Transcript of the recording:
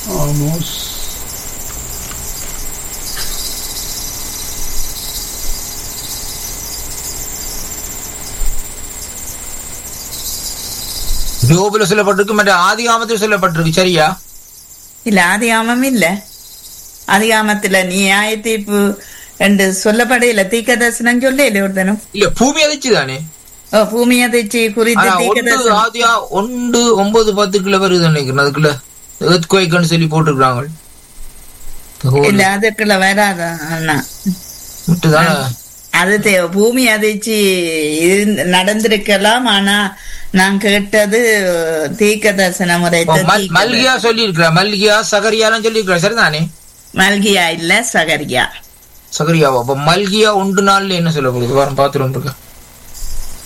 Amos யோபுல சொல்லப்பட்டிருக்கு மற்ற ஆதி காமத்தில் சொல்லப்பட்டிருக்கு சரியா இல்ல ஆதிகாமம் இல்ல ஆதிகாமத்துல நியாய தீர்ப்பு என்று சொல்லப்படையில தீக்க தரிசனம் சொல்லல ஒருத்தனும் இல்ல பூமி அதிர்ச்சி தானே ஓ பூமி அதிர்ச்சி குறித்து ஆனா தீக்க ஒன்று தரிசனம் ஆதியா ஒன்று ஒன்பது பத்துக்குள்ள வருது நினைக்கிறேன் அதுக்குள்ள எர்த்குவைக்குன்னு சொல்லி போட்டிருக்காங்க இல்ல அதுக்குள்ள வராத அண்ணா விட்டுதானே அது தே- பூமி அதிர்ச்சி இருந்து- நடந்திருக்கலாம் ஆனா நான் கேட்டது தீக்க தரிசன முறை ஓ, மல்- மல்கியா சொல்லி இருக்கிறா மல்கியா சகரியாலாம் சொல்லி இருக்கிறா சரிதானே மல்கியா இல்ல சகரியா சகரியாவா அப்ப மல்கியா ஒன்று நாள்ல என்ன சொல்லப்படுது வாரம் பாத்துட்டு இருக்கேன்